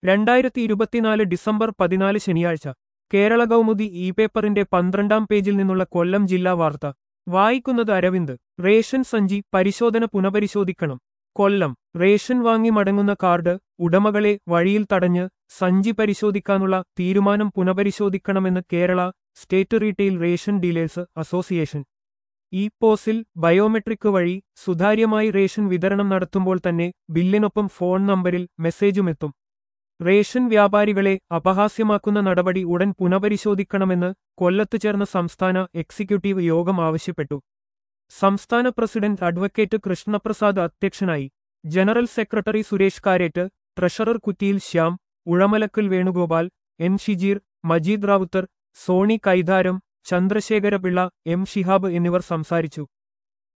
രണ്ടായിരത്തി ഇരുപത്തിനാല് ഡിസംബർ പതിനാല് ശനിയാഴ്ച കേരള കൗമുദി ഇ പേപ്പറിന്റെ പന്ത്രണ്ടാം പേജിൽ നിന്നുള്ള കൊല്ലം ജില്ലാ വാർത്ത വായിക്കുന്നത് അരവിന്ദ് റേഷൻ സഞ്ചി പരിശോധന പുനഃപരിശോധിക്കണം കൊല്ലം റേഷൻ വാങ്ങി മടങ്ങുന്ന കാർഡ് ഉടമകളെ വഴിയിൽ തടഞ്ഞ് സഞ്ചി പരിശോധിക്കാനുള്ള തീരുമാനം പുനഃപരിശോധിക്കണമെന്ന് Kerala state retail ration dealers association E പോസിൽ ബയോമെട്രിക് വഴി സുതാര്യമായി റേഷൻ വിതരണം നടത്തുമ്പോൾ തന്നെ ബില്ലിനൊപ്പം ഫോൺ നമ്പരിൽ മെസ്സേജുമെത്തും റേഷൻ വ്യാപാരികളെ അപഹാസ്യമാക്കുന്ന നടപടി ഉടൻ പുനഃപരിശോധിക്കണമെന്ന് കൊല്ലത്ത് ചേർന്ന സംസ്ഥാന എക്സിക്യൂട്ടീവ് യോഗം ആവശ്യപ്പെട്ടു സംസ്ഥാന പ്രസിഡന്റ് അഡ്വക്കേറ്റ് കൃഷ്ണപ്രസാദ് അധ്യക്ഷനായി general secretary Suresh Karette treasurer Kuttiyil Shyam Uzhamalakkal Venugopal N Shijeer Majeed Rawther Soni Kaitharam Chandrasekharapillai M Shihab എന്നിവർ സംസാരിച്ചു